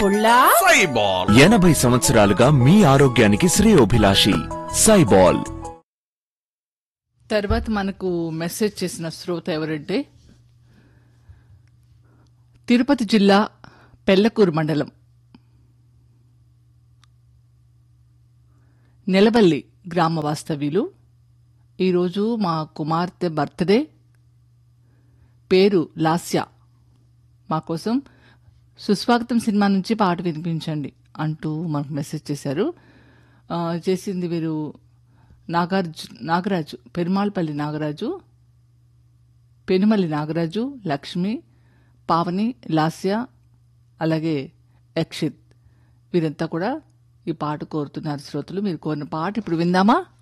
పుల్లా సైబాల్ ఎనభై సంవత్సరాలుగా మీ ఆరోగ్యానికి శ్రేయోభిలాషి సైబాల్ తర్వాత మనకు మెసేజ్ చేసిన శ్రోత ఎవరంటే తిరుపతి జిల్లా పెళ్లకూరు మండలం నెలబల్లి గ్రామ వాస్తవ్యులు ఈరోజు మా కుమార్తె బర్త్డే పేరు లాస్య మా కోసం సుస్వాగతం సినిమా నుంచి పాట వినిపించండి అంటూ మనకు మెసేజ్ చేశారు ఆ, చేసింది వీరు నాగార్జు నాగరాజు పెరుమాళపల్లి నాగరాజు పెనుమల్లి నాగరాజు లక్ష్మి పావని లాస్య అలాగే యక్షిత్ వీరంతా కూడా ఈ పాట కోరుతున్నారు శ్రోతలు మీరు కోరిన పాట ఇప్పుడు విందామా